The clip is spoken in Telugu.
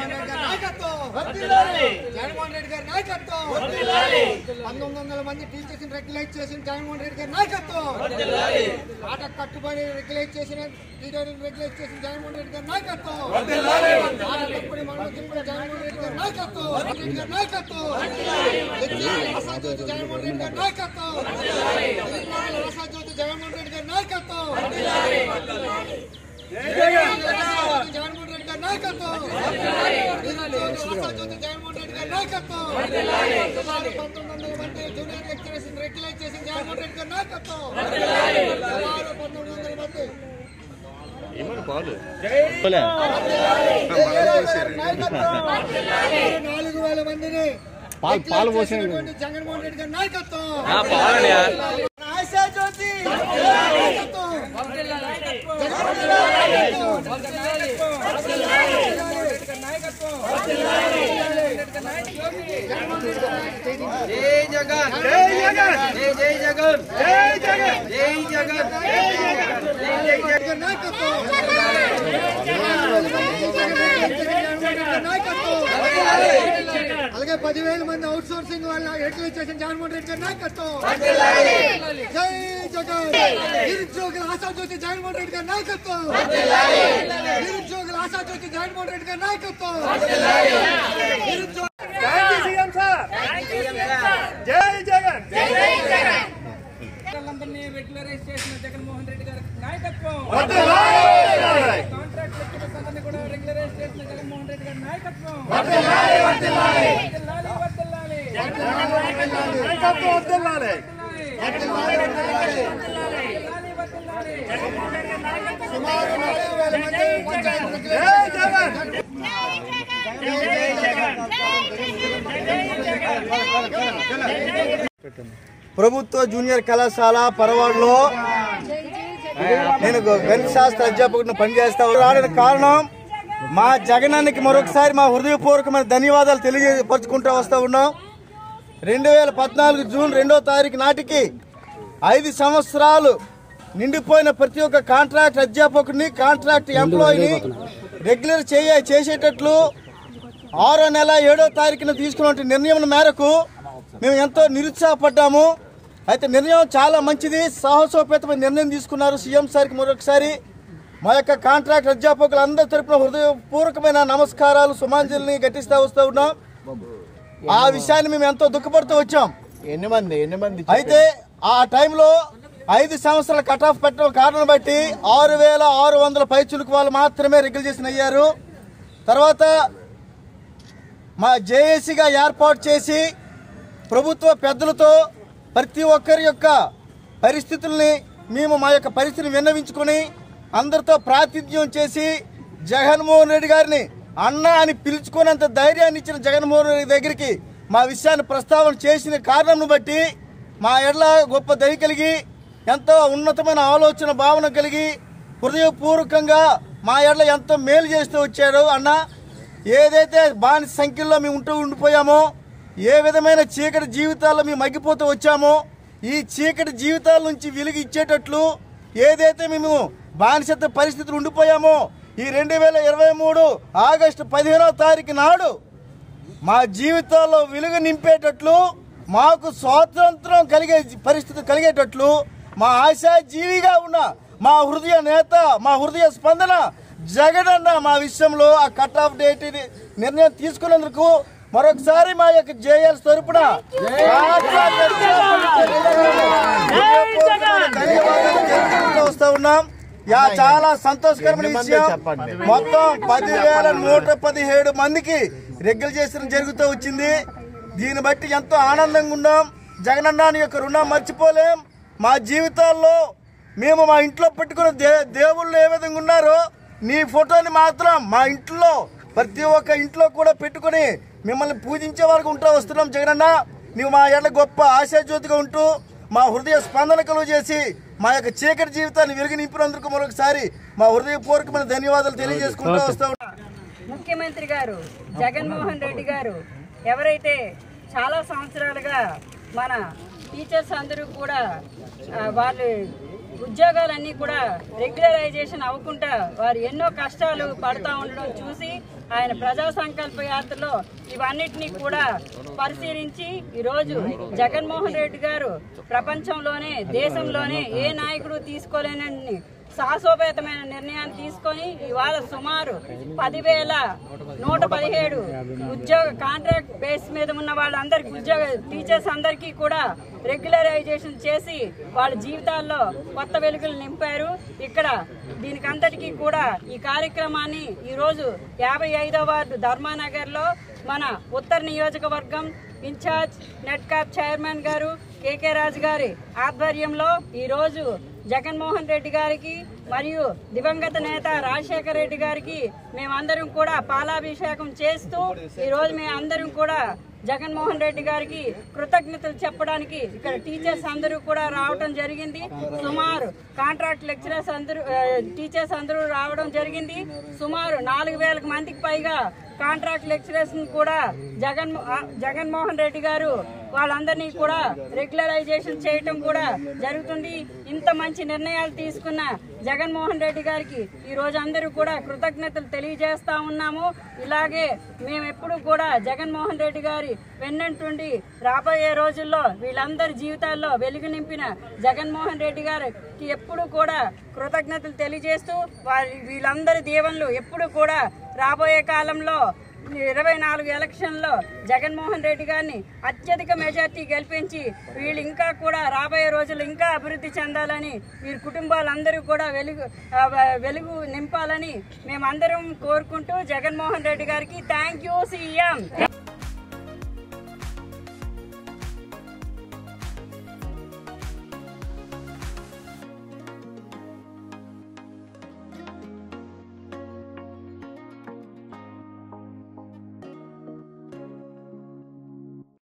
జగన్మోహన్ రెడ్డి గారి నాయకత్వం జగన్మోహన్ రెడ్డి గారి నాయకత్వం పంతొమ్మిది వందల మంది టీచర్స్ రెగ్యులేట్ చేసిన జగన్మోహన్ రెడ్డి గారి నాయకత్వం ఆట కట్టుబడి రెగ్యులేట్ చేసిన టీచర్ రెగ్యులేట్ చేసిన జగన్మోహన్ రెడ్డి గారి నాయకత్వం ఆట కట్టుబడి మనం తిప్పిన జగన్మోహన్ రెడ్డి గారి నాయకత్వం రెడ్డి గారి నాయకత్వం అసాధ్యోతి జగన్మోహన్ రెడ్డి గారి నాయకత్వం అసాధ్యోతి జగన్మోహన్ రెడ్డి గారి నాయకత్వం జగన్మోహన్ రెడ్డి గారి నాయకత్వం అసాధ్యోతి జగన్మోహన్ రెడ్డి గారి నాయకత్వం సుమారు పంతొమ్మిది వందల మంది జూనియర్ లెక్చరర్స్ రెగ్యులేట్ చేసిన జగన్మోహన్ రెడ్డి గారి నాయకత్వం సుమారు పంతొమ్మిది వందల మంది నాలుగు వేల మందిని పాలు పాలు పోసిన చేసినటువంటి జగన్మోహన్ రెడ్డి గారి నాయకత్వం ఆశాజ్యోతి నాయకత్వం. జై జగన్ జై జగన్ జై జై జగన్ జై జగన్ జై జగన్ జై జగన్ జై జై గారి నాయకత్వం. జగన్మోహన్ రెడ్డి గారి నాయకత్వం. అలాగే పదివేల మంది అవుట్ సోర్సింగ్ వాళ్ళ రెగ్యులేట్ చేసిన జగన్మోహన్ రెడ్డి గారి నాయకత్వం జై జగన్ నిరుద్యోగుల ఆశాజ్యోతి జగన్మోహన్ రెడ్డి గారి నాయకత్వం నిరుద్యోగుల ఆశాజ్యోతి జగన్మోహన్ రెడ్డి గారి నాయకత్వం నిరుద్యోగ సీఎం సార్ జై జగన్ జై జగన్ అందరినీ రెగ్యులరైజ్ చేసిన జగన్మోహన్ రెడ్డి గారి నాయకత్వం వర్ధిల్లాలి కాంట్రాక్ట్ లెక్చరర్స్ అందరినీ కూడా రెగ్యులరైజ్ చేసిన జగన్మోహన్ రెడ్డి గారి నాయకత్వం వర్ధిల్లాలి వర్ధిల్లాలి వర్ధిల్లాలి, వర్ధిల్లాలి. నాయకత్వం వర్ధిల్లాలి వర్ధిల్లాలి, వర్ధిల్లాలి. సుమారు నాలుగు వేల మంది పంచాయతీ జై జగన్ ప్రభుత్వ జూనియర్ కళాశాల పరవాడలో నేను గణిత శాస్త్ర అధ్యాపకుడిని పనిచేస్తా రావడానికి కారణం మా జగనానికి మరొకసారి మా హృదయపూర్వకమైన ధన్యవాదాలు తెలియపరుచుకుంటూ వస్తూ ఉన్నాం రెండు వేల పద్నాలుగు జూన్ రెండో తారీఖు నాటికి ఐదు సంవత్సరాలు నిండిపోయిన ప్రతి ఒక్క కాంట్రాక్ట్ అధ్యాపకుడిని కాంట్రాక్ట్ ఎంప్లాయీని రెగ్యులర్ చేయ చేసేటట్లు ఆరో నెల ఏడో తారీఖున తీసుకున్న నిర్ణయం మేరకు మేము ఎంతో నిరుత్సాహపడ్డాము అయితే నిర్ణయం చాలా మంచిది సాహసోపేతమైన నిర్ణయం తీసుకున్నారు సీఎం సార్కి మరొకసారి మా యొక్క కాంట్రాక్ట్ అధ్యాపకులందరి తరపున హృదయపూర్వకమైన నమస్కారాలు సుమాంజలిని ఘటిస్తూ వస్తూ ఉన్నాం ఆ విషయాన్ని మేము ఎంతో దుఃఖపడుతూ వచ్చాం ఎన్ని మంది ఎన్ని మంది అయితే ఆ టైంలో ఐదు సంవత్సరాల కట్ ఆఫ్ పెట్టడం కారణం బట్టి ఆరు వేల ఆరు వందల పైచులకు వాళ్ళు మాత్రమే రెగ్యులేషన్ అయ్యారు తర్వాత మా జేఏసీగా ఏర్పాటు చేసి ప్రభుత్వ పెద్దలతో ప్రతి ఒక్కరి యొక్క పరిస్థితుల్ని మేము మా యొక్క పరిస్థితిని విన్నవించుకొని అందరితో ప్రాతినిధ్యం చేసి జగన్మోహన్ రెడ్డి గారిని అన్న అని పిలుచుకునేంత ధైర్యాన్ని ఇచ్చిన జగన్మోహన్ రెడ్డి దగ్గరికి మా విషయాన్ని ప్రస్తావన చేసిన కారణం బట్టి మా ఎడ్ల గొప్ప దయ కలిగి ఎంతో ఉన్నతమైన ఆలోచన భావన కలిగి హృదయపూర్వకంగా మా ఎడ్ల ఎంతో మేలు చేస్తూ వచ్చాడు అన్న ఏదైతే బానిస సంఖ్యలో మేము ఉంటూ ఉండిపోయామో ఏ విధమైన చీకటి జీవితాల్లో మేము మగ్గిపోతూ వచ్చామో ఈ చీకటి జీవితాల నుంచి వెలుగు ఇచ్చేటట్లు ఏదైతే మేము బానిసత్వ పరిస్థితులు ఉండిపోయామో ఈ రెండు వేల ఇరవై మూడు ఆగస్టు పదిహేనవ తారీఖు నాడు మా జీవితాల్లో వెలుగు నింపేటట్లు మాకు స్వాతంత్రం కలిగే పరిస్థితి కలిగేటట్లు మా ఆశా జీవిగా ఉన్న మా హృదయ నేత మా హృదయ స్పందన జగనన్న మా విషయంలో ఆ కట్ ఆఫ్ డేట్ నిర్ణయం తీసుకున్నందుకు మరొకసారి మా యొక్క జేఎల్ తరపున ధన్యవాదాలు తెలుపుకుంటూ వస్తూ ఉన్నాం యా చాలా సంతోషకరమైన విషయం మొత్తం పదివేల నూట పదిహేడు మందికి రెగ్యులర్ చేసిన జరుగుతూ వచ్చింది దీన్ని బట్టి ఎంతో ఆనందంగా ఉన్నాం జగనన్న యొక్క రుణం మర్చిపోలేం మా జీవితాల్లో మేము మా ఇంట్లో పెట్టుకున్న దే దేవుళ్ళు ఏ విధంగా ఉన్నారో నీ ఫోటోని మాత్రం మా ఇంట్లో ప్రతి ఒక్క ఇంట్లో కూడా పెట్టుకొని మిమ్మల్ని పూజించే వరకు ఉంటూ వస్తున్నాం జగనన్న నీవు మా ఎడ్ల గొప్ప ఆశాజ్యోతిగా ఉంటూ మా హృదయ స్పందన కలుగు చేసి మా యొక్క చీకటి జీవితాన్ని వెలుగు నింపినందుకు మరొకసారి మా హృదయపూర్వకమైన ధన్యవాదాలు తెలియజేసుకుంటూ వస్తూ ఉన్నాం ముఖ్యమంత్రి గారు జగన్మోహన్ రెడ్డి గారు ఎవరైతే చాలా సంవత్సరాలుగా మన టీచర్స్ అందరూ కూడా ఆ, వాళ్ళు ఉద్యోగాలన్నీ కూడా రెగ్యులరైజేషన్ అవ్వకుండా వారు ఎన్నో కష్టాలు పడతా ఉండడం చూసి ఆయన ప్రజా సంకల్ప యాత్రలో ఇవన్నిటినీ కూడా పరిశీలించి ఈరోజు జగన్మోహన్ రెడ్డి గారు ప్రపంచంలోనే దేశంలోనే ఏ నాయకుడు తీసుకోలేనని సాహసోపేతమైన నిర్ణయాన్ని తీసుకొని ఇవాళ సుమారు పదివేల నూట పదిహేడు ఉద్యోగ కాంట్రాక్ట్ బేస్ మీద ఉన్న వాళ్ళందరికీ ఉద్యోగ టీచర్స్ అందరికీ కూడా రెగ్యులరైజేషన్ చేసి వాళ్ళ జీవితాల్లో కొత్త వెలుగులు నింపారు ఇక్కడ దీనికి అంతటికీ కూడా ఈ కార్యక్రమాన్ని ఈరోజు యాభై ఐదో వార్డు ధర్మానగర్లో మన ఉత్తర నియోజకవర్గం ఇన్ఛార్జ్ నెట్ క్యాప్ చైర్మన్ గారు కేకే రాజు గారి ఆధ్వర్యంలో ఈరోజు జగన్మోహన్ రెడ్డి గారికి మరియు దివంగత నేత రాజశేఖర రెడ్డి గారికి మేమందరం కూడా పాలాభిషేకం చేస్తూ ఈరోజు మేమందరం కూడా జగన్మోహన్ రెడ్డి గారికి కృతజ్ఞతలు చెప్పడానికి ఇక్కడ టీచర్స్ అందరూ కూడా రావడం జరిగింది సుమారు కాంట్రాక్ట్ లెక్చరర్స్ అందరూ ఆ, టీచర్స్ అందరూ రావడం జరిగింది సుమారు నాలుగు వేలకు మందికి పైగా కాంట్రాక్ట్ లెక్చరర్స్ కూడా జగన్ ఆ, జగన్మోహన్ రెడ్డి గారు వాళ్ళందరినీ కూడా రెగ్యులరైజేషన్ చేయటం కూడా జరుగుతుంది ఇంత మంచి నిర్ణయాలు తీసుకున్న జగన్మోహన్ రెడ్డి గారికి ఈ రోజు అందరూ కూడా కృతజ్ఞతలు తెలియజేస్తా ఉన్నాము ఇలాగే మేము ఎప్పుడు కూడా జగన్మోహన్ రెడ్డి గారి వెన్నంటుండి రాబోయే రోజుల్లో వీళ్ళందరి జీవితాల్లో వెలుగు నింపిన జగన్మోహన్ రెడ్డి గారికి ఎప్పుడు కూడా కృతజ్ఞతలు తెలియజేస్తూ వారి వీళ్ళందరి దీవెనలు ఎప్పుడు కూడా రాబోయే కాలంలో ఇరవై నాలుగు ఎలక్షన్లో జగన్మోహన్ రెడ్డి గారిని అత్యధిక మెజార్టీ గెలిపించి వీళ్ళు ఇంకా కూడా రాబోయే రోజులు ఇంకా అభివృద్ధి చెందాలని వీరి కుటుంబాలందరూ కూడా వెలుగు ఆ, వెలుగు నింపాలని మేమందరం కోరుకుంటూ జగన్మోహన్ రెడ్డి గారికి థ్యాంక్ యూ సీఎం